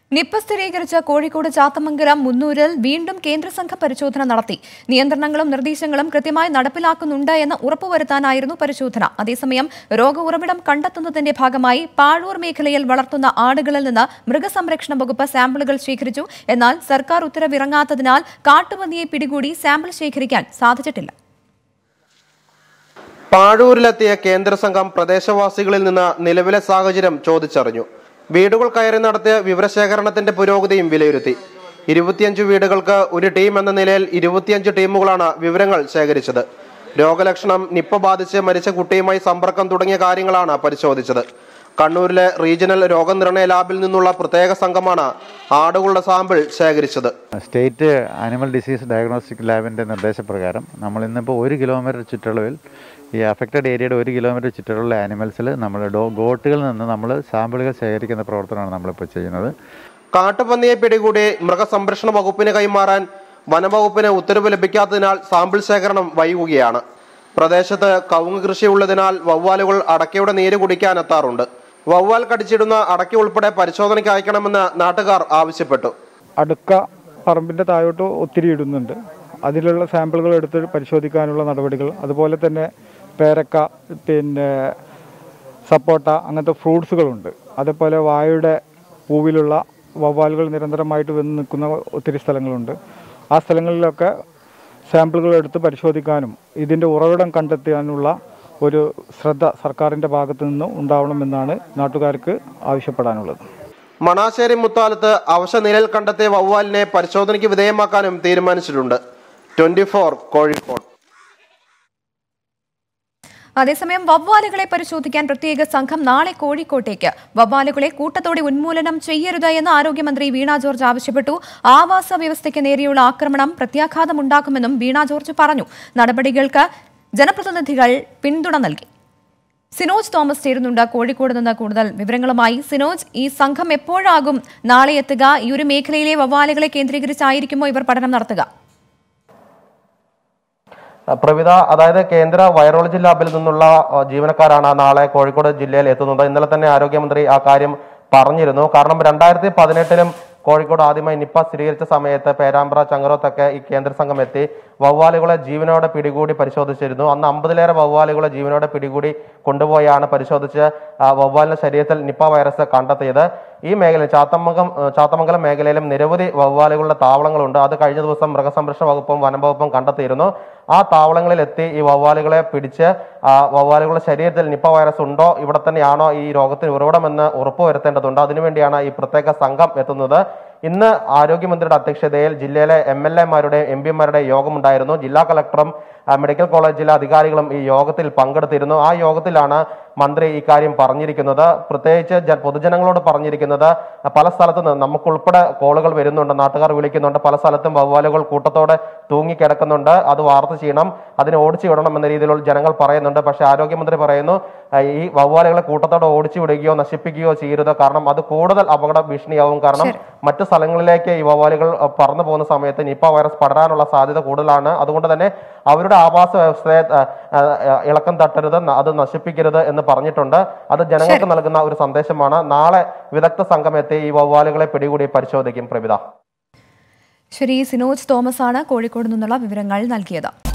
Nipah സ്ഥിരീകരിച്ച കോഴിക്കോട് ചാത്തമംഗലം മുന്നൂരിൽ വീണ്ടും കേന്ദ്ര സംഘം പരിശോധന നടത്തി നിയന്ത്രണങ്ങളും നിർദ്ദേശങ്ങളും കൃത്യമായി നടപ്പിലാക്കുന്നുണ്ട് എന്ന് ഉറപ്പുവരുത്താനായിരുന്നു പരിശോധന അതേസമയം രോഗ ഉറവിടം കണ്ടെത്തുന്നതിന്റെ ഭാഗമായി പാഴൂർ മേഖലയിൽ വളർത്തുന്ന ആടുകളിൽ നിന്ന് മൃഗസംരക്ഷണ വകുപ്പ് സാമ്പിളുകൾ ശേഖരിച്ചു എന്നാൽ സർക്കാർ ഉത്തരവിറങ്ങാത്തതിനാൽ കാട്ടുപന്നിയെ പിടികൂടി സാമ്പിൾ ശേഖരിക്കാൻ സാധിച്ചിട്ടില്ല പാഴൂരിലെത്തിയ കേന്ദ്ര സംഘം പ്രദേശവാസികളിൽ നിന്ന് നിലവിലെ സാഹചര്യം ചോദിച്ചറിഞ്ഞു വീടുകൾ കയറി നടത്തിയ വിവരശേഖരണത്തിന്റെ പുരോഗതിയും വിലയിരുത്തി ഇരുപത്തിയഞ്ച് വീടുകൾക്ക് ഒരു ടീം എന്ന നിലയിൽ ഇരുപത്തിയഞ്ച് ടീമുകളാണ് വിവരങ്ങൾ ശേഖരിച്ചത് രോഗലക്ഷണം നിപ്പ ബാധിച്ച് മരിച്ച കുട്ടിയുമായി സമ്പർക്കം തുടങ്ങിയ കാര്യങ്ങളാണ് പരിശോധിച്ചത് കണ്ണൂരിലെ റീജിയണൽ രോഗനിർണയ ലാബിൽ നിന്നുള്ള പ്രത്യേക സംഘമാണ് ആടുകളുടെ സാമ്പിൾ ശേഖരിച്ചത് സ്റ്റേറ്റ് ആനിമൽ ഡിസീസ് ഡയഗ്നോസ്റ്റിക് ലാബിൻ്റെ നിർദ്ദേശപ്രകാരം നമ്മൾ ഇന്നിപ്പോൾ ഒരു കിലോമീറ്റർ ചുറ്റളവിൽ ഈ അഫക്റ്റഡ് ഏരിയയുടെ ഒരു കിലോമീറ്റർ ചുറ്റളവിലെ ആനിമൽസിൽ നമ്മൾ ഡോ ഗോട്ടുകളിൽ നിന്ന് നമ്മൾ സാമ്പിളുകൾ ശേഖരിക്കുന്ന പ്രവർത്തനമാണ് നമ്മളിപ്പോൾ ചെയ്യുന്നത് കാട്ടുപന്നിയെ പിടികൂടി മൃഗസംരക്ഷണ വകുപ്പിന് കൈമാറാൻ വനവകുപ്പിന് ഉത്തരവ് ലഭിക്കാത്തതിനാൽ സാമ്പിൾ ശേഖരണം വൈകുകയാണ് പ്രദേശത്ത് കവുങ്ങ് കൃഷി ഉള്ളതിനാൽ വവ്വാലുകൾ അടക്കയുടെ നീര് കുടിക്കാൻ എത്താറുണ്ട് വവ്വാൽ കടിച്ചിടുന്ന അടക്ക ഉൾപ്പെടെ പരിശോധനയ്ക്ക് അയക്കണമെന്ന് നാട്ടുകാർ ആവശ്യപ്പെട്ടു അടുക്ക പറമ്പിൻ്റെ താഴോട്ട് ഒത്തിരി ഇടുന്നുണ്ട് അതിലുള്ള സാമ്പിളുകൾ എടുത്ത് പരിശോധിക്കാനുള്ള നടപടികൾ അതുപോലെ തന്നെ പേരക്ക പിന്നെ സപ്പോട്ട അങ്ങനത്തെ ഫ്രൂട്ട്സുകളുണ്ട് അതേപോലെ വാഴയുടെ പൂവിലുള്ള വവ്വാലുകൾ നിരന്തരമായിട്ട് വന്ന് നിൽക്കുന്ന ഒത്തിരി സ്ഥലങ്ങളുണ്ട് ആ സ്ഥലങ്ങളിലൊക്കെ സാമ്പിളുകൾ എടുത്ത് പരിശോധിക്കാനും ഇതിൻ്റെ ഉറവിടം കണ്ടെത്താനുള്ള ഒരു ശ്രദ്ധ സർക്കാരിൻ്റെ ഭാഗത്തു നിന്ന് ഉണ്ടാവണമെന്നാണ് നാട്ടുകാർക്ക് ആവശ്യപ്പെടാനുള്ളത് മണാശ്ശേരി മുത്താലത്ത് അവശ നിലയിൽ കണ്ടെത്തിയ വവ്വാലിനെ പരിശോധനയ്ക്ക് വിധേയമാക്കാനും തീരുമാനിച്ചിട്ടുണ്ട് ട്വന്റി ഫോർ കോഴിക്കോട് അതേസമയം വവ്വാലുകളെ പരിശോധിക്കാൻ പ്രത്യേക സംഘം നാളെ കോഴിക്കോട്ടേക്ക് വവ്വാലുകളെ കൂട്ടത്തോടെ ഉന്മൂലനം ചെയ്യരുത് എന്ന് ആരോഗ്യമന്ത്രി വീണ ജോർജ് ആവശ്യപ്പെട്ടു ആവാസ വ്യവസ്ഥയ്ക്ക് നേരെയുള്ള ആക്രമണം പ്രത്യാഘാതമുണ്ടാക്കുമെന്നും വീണ ജോർജ് പറഞ്ഞു നടപടികൾക്ക് ജനപ്രതിനിധികൾ പിന്തുണ നൽകി സിനോജ് തോമസ് ചേരുന്നുണ്ട് കോഴിക്കോട് നിന്ന് കൂടുതൽ വിവരങ്ങളുമായി സിനോജ് ഈ സംഘം എപ്പോഴാകും നാളെ എത്തുക ഈ ഒരു മേഖലയിലെ വവ്വാലുകളെ കേന്ദ്രീകരിച്ചായിരിക്കുമോ ഇവർ പഠനം നടത്തുക പ്രവിധ അതായത് കേന്ദ്ര വൈറോളജി ലാബിൽ നിന്നുള്ള അഹ്, ജീവനക്കാരാണ് നാളെ കോഴിക്കോട് ജില്ലയിൽ എത്തുന്നത് ഇന്നലെ തന്നെ ആരോഗ്യമന്ത്രി ആ കാര്യം പറഞ്ഞിരുന്നു കാരണം രണ്ടായിരത്തി പതിനെട്ടിലും കോഴിക്കോട് ആദ്യമായി നിപ്പ സ്ഥിരീകരിച്ച സമയത്ത് പേരാമ്പ്ര ചങ്ങരോത്തൊക്കെ ഈ കേന്ദ്ര സംഘം എത്തി വവ്വാലുകളെ ജീവനോടെ പിടികൂടി പരിശോധിച്ചിരുന്നു അന്ന് അമ്പതിലേറെ വവ്വാലുകളെ ജീവനോടെ പിടികൂടി കൊണ്ടുപോയാണ് പരിശോധിച്ച് ആ, വവ്വാലിന്റെ ശരീരത്തിൽ നിപ്പ വൈറസ് കണ്ടെത്തിയത് ഈ മേഖല ചാത്തമംഗം ഏഹ്, ചാത്തമംഗലം മേഖലയിലും നിരവധി വവ്വാലുകളുടെ താവളങ്ങളുണ്ട് അത് കഴിഞ്ഞ ദിവസം മൃഗസംരക്ഷണ വകുപ്പും വനം വകുപ്പും കണ്ടെത്തിയിരുന്നു ആ താവളങ്ങളിൽ എത്തി ഈ വവ്വാലുകളെ പിടിച്ച് ആ വവ്വാലുകളുടെ ശരീരത്തിൽ നിപ്പ വൈറസ് ഉണ്ടോ ഇവിടെ തന്നെയാണോ ഈ രോഗത്തിന് ഉറവിടമെന്ന് ഉറപ്പുവരുത്തേണ്ടതുണ്ട് അതിനുവേണ്ടിയാണ് ഈ പ്രത്യേക സംഘം എത്തുന്നത് ഇന്ന് ആരോഗ്യമന്ത്രിയുടെ അധ്യക്ഷതയിൽ ജില്ലയിലെ എം എൽ എമാരുടെയും എം പിമാരുടെയും യോഗമുണ്ടായിരുന്നു ജില്ലാ കളക്ടറും ആ, മെഡിക്കൽ കോളേജിലെ അധികാരികളും ഈ യോഗത്തിൽ പങ്കെടുത്തിരുന്നു ആ യോഗത്തിലാണ് മന്ത്രി ഇക്കാര്യം പറഞ്ഞിരിക്കുന്നത് പ്രത്യേകിച്ച് ജ- പൊതുജനങ്ങളോട് പറഞ്ഞിരിക്കുന്നത് പല സ്ഥലത്തു നിന്ന് നമുക്കുൾപ്പെടെ കോളുകൾ വരുന്നുണ്ട് നാട്ടുകാർ വിളിക്കുന്നുണ്ട് പല സ്ഥലത്തും വവ്വാലുകൾ കൂട്ടത്തോടെ തൂങ്ങിക്കിടക്കുന്നുണ്ട് അത് വാർത്ത ചെയ്യണം അതിനെ ഓടിച്ചു വിടണം എന്ന രീതിയിലുള്ള ജനങ്ങൾ പറയുന്നുണ്ട് പക്ഷേ ആരോഗ്യമന്ത്രി പറയുന്നു ആ, ഈ വവ്വാലുകളെ കൂട്ടത്തോടെ ഓടിച്ചു വിടുകയോ നശിപ്പിക്കുകയോ ചെയ്യരുത് കാരണം അത് കൂടുതൽ അപകട ഭീഷണിയാവും കാരണം മറ്റു സ്ഥലങ്ങളിലേക്ക് ഈ വവ്വാലുകൾ അഹ്, പറന്നു പോകുന്ന സമയത്ത് നിപ്പ വൈറസ് പടരാനുള്ള സാധ്യത കൂടുതലാണ് അതുകൊണ്ട് തന്നെ അവരുടെ ആവാസ വ്യവസ്ഥയെ അഹ്, അഹ്, ഇളക്കം തട്ടരുത് ന- അത് നശിപ്പിക്കരുത് എന്ന് പറഞ്ഞിട്ടുണ്ട് അത് ജനങ്ങൾക്ക് നൽകുന്ന ഒരു സന്ദേശമാണ് നാളെ വിദഗ്ധ സംഘം എത്തി ഈ വവ്വാലുകളെ പിടികൂടി പരിശോധിക്കും പ്രവിധ ശരി സിനോജ് തോമസ് ആണ് കോഴിക്കോട് നിന്നുള്ള വിവരങ്ങൾ നൽകിയത്